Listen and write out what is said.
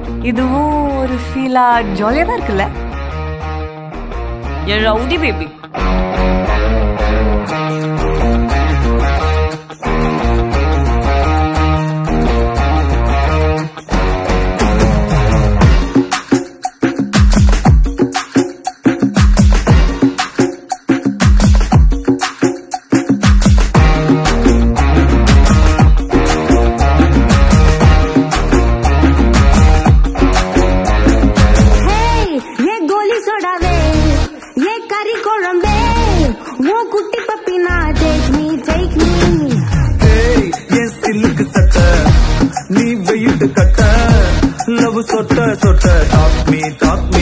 இதுவும் ஒரு ஃபீலா ஜாலியா தான் இருக்குல்ல என் ரவுடி பேபி ஹேய் ஏ கோலி சோடாவே ஏ கறி குழம்பே உன் குட்டி பப்பினா டேக் மீ டேக் மீ ஏய் என் சில்லுக்கு சட்ட நீ வெயிட்டு கட்ட லவ் சொட்ட சொட்ட டாக் மீ டாக்